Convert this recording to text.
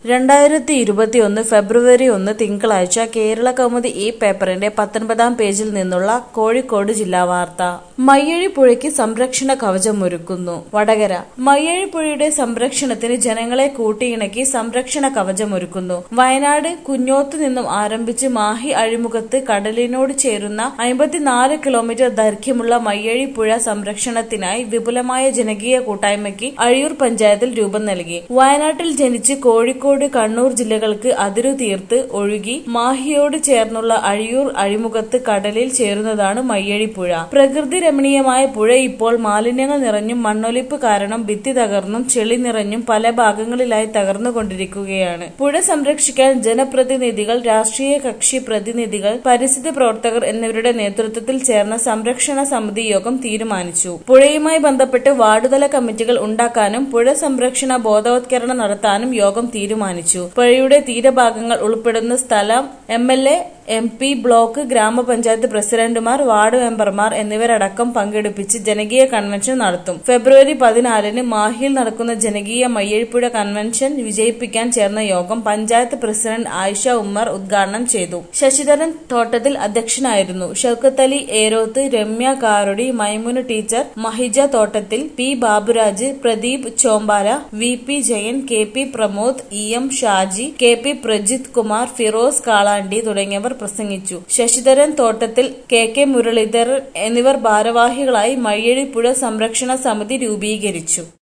രണ്ടായിരത്തി ഇരുപത്തിയൊന്ന് ഫെബ്രുവരി ഒന്ന് തിങ്കളാഴ്ച കേരള കൗമുദി ഈ പേപ്പറിന്റെ പത്തൊൻപതാം പേജിൽ നിന്നുള്ള കോഴിക്കോട് ജില്ലാ വാർത്ത മയ്യഴി പുഴയ്ക്ക് സംരക്ഷണ കവചമൊരുക്കുന്നു വടകര മയ്യഴി പുഴയുടെ സംരക്ഷണത്തിന് ജനങ്ങളെ കൂട്ടിയിണക്കി സംരക്ഷണ കവചമൊരുക്കുന്നു വയനാട് കുഞ്ഞോത്ത് നിന്നും ആരംഭിച്ച് മാഹി അഴിമുഖത്ത് കടലിനോട് ചേരുന്ന അമ്പത്തിനാല് കിലോമീറ്റർ ദൈർഘ്യമുള്ള മയ്യഴി പുഴ സംരക്ഷണത്തിനായി വിപുലമായ ജനകീയ കൂട്ടായ്മയ്ക്ക് അഴിയൂർ പഞ്ചായത്തിൽ രൂപം നൽകി വയനാട്ടിൽ ജനിച്ച് കോഴിക്കോട് കണ്ണൂർ ജില്ലകൾക്ക് അതിരു തീർത്ത് ഒഴുകി മാഹിയോട് ചേർന്നുള്ള അഴിയൂർ അഴിമുഖത്ത് കടലിൽ ചേരുന്നതാണ് മയ്യഴി പുഴ പ്രകൃതി രമണീയമായ പുഴ ഇപ്പോൾ മാലിന്യങ്ങൾ നിറഞ്ഞും മണ്ണൊലിപ്പ് കാരണം ഭിത്തി തകർന്നും ചെളി നിറഞ്ഞും പല ഭാഗങ്ങളിലായി തകർന്നുകൊണ്ടിരിക്കുകയാണ് പുഴ സംരക്ഷിക്കാൻ ജനപ്രതിനിധികൾ രാഷ്ട്രീയ കക്ഷി പ്രതിനിധികൾ പരിസ്ഥിതി പ്രവർത്തകർ എന്നിവരുടെ നേതൃത്വത്തിൽ ചേർന്ന സംരക്ഷണ സമിതി യോഗം തീരുമാനിച്ചു പുഴയുമായി ബന്ധപ്പെട്ട് വാർഡുതല കമ്മിറ്റികൾ ഉണ്ടാക്കാനും പുഴ സംരക്ഷണ ബോധവത്കരണം നടത്താനും യോഗം തീരുമാനിച്ചു പുഴയുടെ തീരഭാഗങ്ങൾ ഉൾപ്പെടുന്ന സ്ഥലം M L A M P block ഗ്രാമപഞ്ചായത്ത് പ്രസിഡന്റുമാർ വാർഡ് മെമ്പർമാർ എന്നിവരടക്കം പങ്കെടുപ്പിച്ച് ജനകീയ കൺവെൻഷൻ നടത്തും ഫെബ്രുവരി പതിനാലിന് മാഹിയിൽ നടക്കുന്ന ജനകീയ മയ്യഴിപ്പുഴ കൺവെൻഷൻ വിജയിപ്പിക്കാൻ ചേർന്ന യോഗം പഞ്ചായത്ത് പ്രസിഡന്റ് ആയിഷ ഉമ്മർ ഉദ്ഘാടനം ചെയ്തു ശശിധരൻ തോട്ടത്തിൽ അധ്യക്ഷനായിരുന്നു Shoukath Ali Eroth Ramya Karodi Maimuna teacher Mahija Thottathil P Baburaj Pradeep Chombala V P Jayan K P Pramod E M Shaji K P Prajith Kumar Firoz Kalandi തുടങ്ങിയവർ പ്രസംഗിച്ചു ശശിധരൻ തോട്ടത്തിൽ കെ കെ മുരളീധരൻ എന്നിവർ ഭാരവാഹികളായി മയ്യഴിപ്പുഴ സംരക്ഷണ സമിതി രൂപീകരിച്ചു